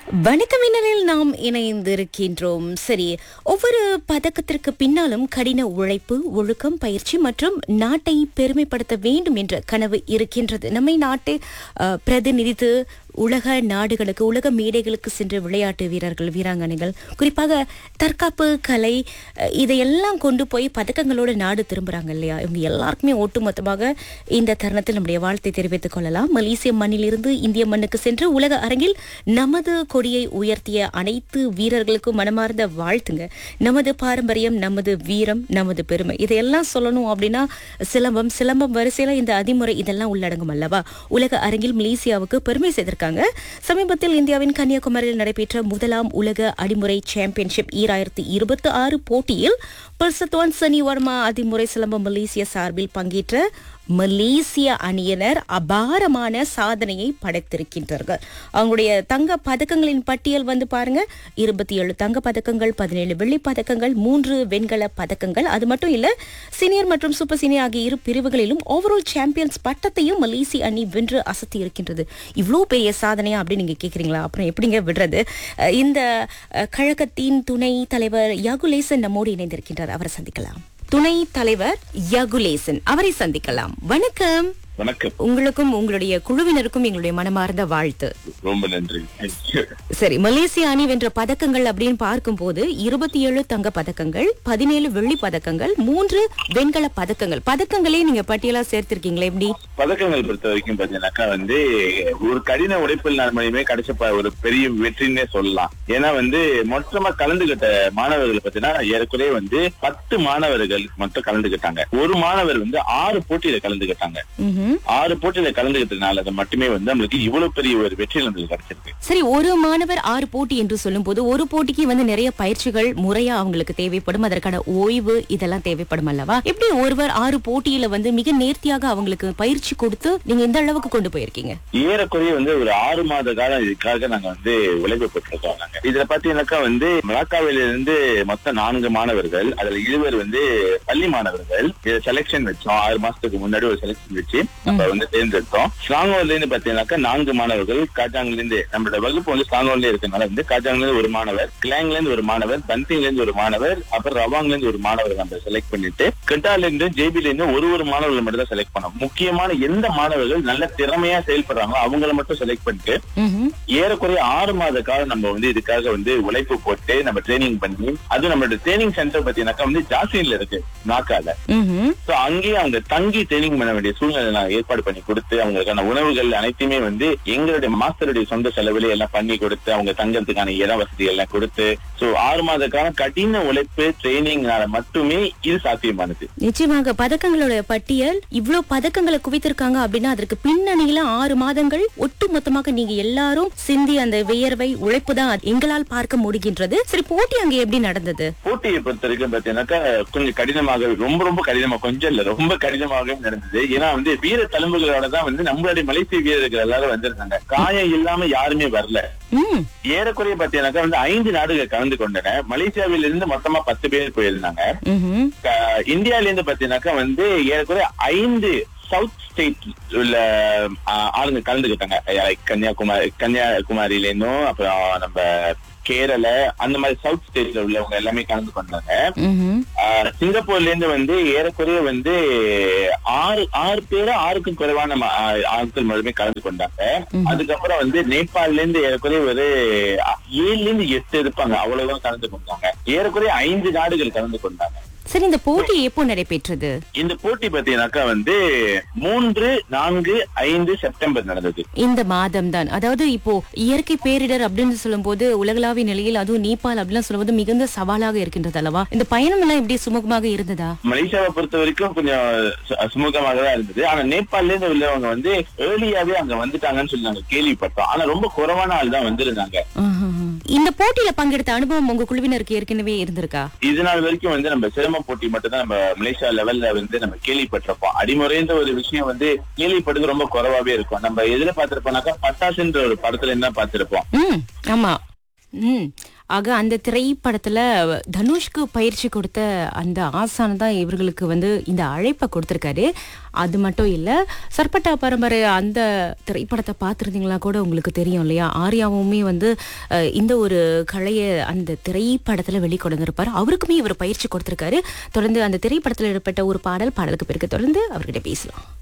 வணக்கம் மின்னலில் நாம் இணைந்திருக்கின்றோம் சரி ஒவ்வொரு பதக்கத்திற்கு பின்னாலும் கடின உழைப்பு ஒழுக்கம் பயிற்சி மற்றும் நாட்டை பெருமைப்படுத்த வேண்டும் என்ற கனவு இருக்கின்றது நம்மை நாட்டை அஹ், பிரதிநிதித்து உலக நாடுகளுக்கு உலக மேடைகளுக்கு சென்ற விளையாட்டு வீரர்கள் வீராங்கனைகள் குறிப்பாக தற்காப்பு கலை அஹ், இதையெல்லாம் கொண்டு போய் பதக்கங்களோட நாடு திரும்புறாங்க இல்லையா இவங்க எல்லாருக்குமே ஒட்டுமொத்தமாக இந்த தருணத்தில் நம்முடைய வாழ்த்தை தெரிவித்துக் கொள்ளலாம் மலேசிய மண்ணிலிருந்து இந்திய மண்ணுக்கு சென்று உலக அரங்கில் நமது கொடியை உயர்த்திய அனைத்து வீரர்களுக்கும் மனமார்ந்த வாழ்த்துங்க நமது பாரம்பரியம் நமது வீரம் நமது பெருமை இதையெல்லாம் சொல்லணும் அப்படின்னா சிலம்பம் சிலம்பம் வரிசையில இந்த அதிமுறை இதெல்லாம் உள்ளடங்கும் அல்லவா உலக அரங்கில் மலேசியாவுக்கு பெருமை செய்திருக்காங்க சமீபத்தில் இந்தியாவின் கன்னியாகுமரியில் நடைபெற்ற முதலாம் உலக அடிமுறை சாம்பியன்ஷிப் ஈராயிரத்தி இருபத்தி ஆறு போட்டியில் பர்சத்வான் சனி வர்மா அதிமுறை சிலம்பம் மலேசிய சார்பில் பங்கேற்ற மலேசிய அணியினர் அபாரமான சாதனையை படைத்திருக்கின்றார்கள் அவங்களுடைய தங்க பதக்கங்களின் பட்டியல் வந்து பாருங்க இருபத்தி ஏழு தங்க பதக்கங்கள் பதினேழு வெள்ளி பதக்கங்கள் மூன்று வெண்கல பதக்கங்கள் அது மட்டும் இல்ல சீனியர் மற்றும் சூப்பர் சீனியர் ஆகிய இரு பிரிவுகளிலும் ஓவரால் சாம்பியன்ஸ் பட்டத்தையும் மலேசிய அணி வென்று அசத்தி இருக்கின்றது இவ்வளோ பெரிய சாதனையா அப்படின்னு நீங்க கேக்குறீங்களா அப்புறம் எப்படிங்க விடுறது அஹ் இந்த அஹ், கழகத்தின் துணை தலைவர் யாகுலேசன் நம்மோடு இணைந்திருக்கின்றார் அவரை சந்திக்கலாம் துணை தலைவர் யகுலேசன் அவரை சந்திக்கலாம் வணக்கம் வணக்கம் உங்களுக்கும் உங்களுடைய குழுவினருக்கும் எங்களுடைய மனமார்ந்த வாழ்த்து ரொம்ப நன்றி சரி மலேசிய அணி வென்ற பதக்கங்கள் அப்படின்னு பார்க்கும்போது இருபத்தி ஏழு தங்க பதக்கங்கள் பதினேழு வெள்ளி பதக்கங்கள் மூன்று வெண்கல பதக்கங்கள் பதக்கங்களே நீங்க பட்டியலா சேர்த்திருக்கீங்களா எப்படி பதக்கங்கள் பொறுத்த வரைக்கும் பாத்தீங்கன்னாக்கா வந்து ஒரு கடின உழைப்பில் நான் மணியுமே கிடைச்ச ப- ஒரு பெரிய வெற்றின்னே சொல்லலாம் ஏன்னா வந்து மொத்தமா கலந்துகிட்ட மாணவர்கள் பாத்தீங்கன்னா ஏறக்குறைய வந்து பத்து மாணவர்கள் மட்டும் கலந்துகிட்டாங்க ஒரு மாணவர் வந்து ஆறு போட்டியில கலந்துகிட்டாங்க ம்ஹும். ஆறு போட்டியில கலந்துகிட்டதுனால அது மட்டுமே வந்து நம்மளுக்கு இவ்வளவு பெரிய ஒரு வெற்றி நம்மளுக்கு கிடைச்சிருக்கு சரி ஒரு மாணவர் ஆறு போட்டி என்று சொல்லும்போது ஒரு போட்டிக்கு வந்து நிறைய பயிற்சிகள் முறையா அவங்களுக்கு தேவைப்படும் அதற்கான ஓய்வு இதெல்லாம் தேவைப்படும் அல்லவா எப்படி ஒருவர் ஆறு போட்டியில வந்து மிக நேர்த்தியாக அவங்களுக்கு பயிற்சி கொடுத்து நீங்க இந்த அளவுக்கு கொண்டு போயிருக்கீங்க ஏறக்குறைய வந்து ஒரு ஆறு மாத காலம் இதுக்காக நாங்க வந்து உழைப்பு பெற்றிருக்கோம் நாங்க இதுல பாத்தீங்கன்னாக்கா வந்து மலாக்காவில இருந்து மொத்தம் நான்கு மாணவர்கள் அதுல இருவர் வந்து பள்ளி மாணவர்கள் இதை செலெக்ஷன் வச்சோம் ஆறு மாசத்துக்கு முன்னாடி ஒரு செலெக்ஷன் வச்சு நம்ம வந்து தேர்ந்தெடுத்தோம் ஸ்லாங்கோர்ல இருந்து பாத்தீங்கன்னாக்கா நான்கு மாணவர்கள் காஜாங்ல இருந்து நம்மளோட வகுப்பு வந்து ஸ்லாங்கோர்ல இருக்கனால வந்து காஜாங்ல இருந்து ஒரு மாணவர் கிளாங்ல இருந்து ஒரு மாணவர் பந்திங்ல இருந்து ஒரு மாணவர் அப்புறம் ரவாங்ல இருந்து ஒரு மாணவர் நம்ம செலக்ட் பண்ணிட்டு கிட்டால இருந்து ஜேபில இருந்து ஒரு ஒரு மாணவர்கள் மட்டும் தான் செலக்ட் பண்ணோம் முக்கியமான எந்த மாணவர்கள் நல்ல திறமையா செயல்படுறாங்களோ அவங்கள மட்டும் செலக்ட் பண்ணிட்டு ம்ஹும். ஏறக்குறைய ஆறு மாத காலம் நம்ம வந்து இதுக்காக வந்து உழைப்பு போட்டு நம்ம ட்ரைனிங் பண்ணி அது நம்மளோட ட்ரைனிங் சென்டர் பாத்தீங்கன்னாக்கா வந்து ஜாசின்ல இருக்கு நாக்கால ம்ஹும். சோ அங்கேயே அவங்க தங்கி ட்ரைனிங் பண்ண வேண்டிய சூழ்நிலை நான் ஏற்பாடு பண்ணி கொடுத்து அவங்களுக்கான உணவுகள் அனைத்துமே வந்து எங்களுடைய மாஸ்டருடைய சொந்த செலவுல எல்லாம் பண்ணி கொடுத்து அவங்க தங்கறதுக்கான இட வசதி எல்லாம் கொடுத்து சோ ஆறு மாத காலம் கடின உழைப்பு ட்ரைனிங்னால மட்டுமே இது சாத்தியமானது நிச்சயமாக பதக்கங்களோட பட்டியல் இவ்ளோ பதக்கங்களை குவித்திருக்காங்க அப்படின்னா அதற்கு பின்னணியில ஆறு மாதங்கள் ஒட்டுமொத்தமாக நீங்க எல்லாரும் சிந்தி அந்த வியர்வை உழைப்பு தான் எங்களால் பார்க்க முடிகின்றது சரி போட்டி அங்க எப்படி நடந்தது போட்டியை பொறுத்த வரைக்கும் பாத்தீங்கன்னாக்கா கொஞ்சம் கடினமாக ரொம்ப ரொம்ப கடினமா கொஞ்சம் இல்ல ரொம்ப கடினமாகவே நடந்தது ஏன்னா வந்து வீர தழும்புகளோட தான் வந்து நம்மளுடைய மலேசிய வீரர்கள் எல்லாரும் வந்திருந்தாங்க காயம் இல்லாம யாருமே வரல ம் ஏறக்குறைய பாத்தீங்கன்னாக்கா வந்து ஐந்து நாடுகள் கலந்து கொண்டன மலேசியாவில இருந்து மொத்தமா பத்து பேர் போயிருந்தாங்க ம்ஹும். க- இந்தியால இருந்து பாத்தீங்கன்னாக்கா வந்து ஏறக்குறைய ஐந்து சவுத் ஸ்டேட் உள்ள ஆ, ஆளுங்க கலந்துக்கிட்டாங்க like கன்னியாகுமரி கன்னியாகுமரியில இருந்தும் அப்புறம் நம்ம கேரள அந்த மாதிரி சவுத் ஸ்டேட்ல உள்ளவங்க எல்லாமே கலந்து கொண்டாங்க ம்ஹும். ஆஹ் சிங்கப்பூர்ல இருந்து வந்து ஏறக்குறைய வந்து ஆறு ஆறு பேரு ஆறுக்கும் குறைவான ம- ஆஹ் ஆட்கள் மட்டுமே கலந்து கொண்டாங்க அதுக்கப்புறம் வந்து நேபாள்ல இருந்து ஏறக்குறைய ஒரு ஏழுல இருந்து எட்டு இருப்பாங்க அவ்வளவுதான் கலந்து கொண்டாங்க ஏறக்குறைய ஐந்து நாடுகள் கலந்து கொண்டாங்க சரி இந்த போட்டி எப்போ நடைபெற்றது இந்த போட்டி பாத்தீங்கன்னாக்கா வந்து மூன்று நான்கு ஐந்து செப்டம்பர் நடந்தது இந்த மாதம் தான் அதாவது இப்போ இயற்கை பேரிடர் அப்படின்னு சொல்லும்போது உலகளாவிய நிலையில் அதுவும் நேபாள் அப்படிலாம் சொல்லும்போது மிகுந்த சவாலாக இருக்கின்றது அல்லவா இந்த பயணம் எல்லாம் எப்படி சுமூகமாக இருந்ததா மலேசியாவை பொறுத்த வரைக்கும் கொஞ்சம் சு- சுமூகமாக தான் இருந்தது ஆனா நேபாள்ல இருந்து உள்ளவங்க வந்து ஏர்லியாவே அங்க வந்துட்டாங்கன்னு சொல்லி நாங்க கேள்விப்பட்டோம் ஆனா ரொம்ப குறைவான ஆள் தான் வந்திருந்தாங்க ஆஹா. இந்த போட்டியில பங்கெடுத்த அனுபவம் உங்க குழுவினருக்கு ஏற்கனவே இருந்திருக்கா இது நாள் வரைக்கும் வந்து நம்ம சிரம போட்டி மட்டும் தான் நம்ம மலேசியா லெவல்ல வந்து நம்ம கேள்விப்பட்டிருப்போம் அடிமுறைன்ற ஒரு விஷயம் வந்து கேள்விப்பட்டது ரொம்ப குறைவாவே இருக்கும் நம்ம எதுல பார்த்திருப்போம்னாக்கா பட்டாசுன்ற ஒரு படத்துல என்ன பார்த்திருப்போம் ம் ஆமா ம் ஆக அந்த திரைப்படத்துல தனுஷ்க்கு பயிற்சி கொடுத்த அந்த ஆசான் தான் இவர்களுக்கு வந்து இந்த அழைப்பை கொடுத்திருக்காரு அது மட்டும் இல்ல சர்பட்டா பரம்பரை அந்த திரைப்படத்தை பார்த்துருந்தீங்களா கூட உங்களுக்கு தெரியும் இல்லையா ஆர்யாவுமே வந்து அஹ், இந்த ஒரு கலையை அந்த திரைப்படத்துல வெளிக்கொண்டு வந்திருப்பாரு அவருக்குமே இவர் பயிற்சி கொடுத்திருக்காரு தொடர்ந்து அந்த திரைப்படத்துல இடப்பட்ட ஒரு பாடல் பாடலுக்கு பிறகு தொடர்ந்து அவர்கிட்ட பேசலாம்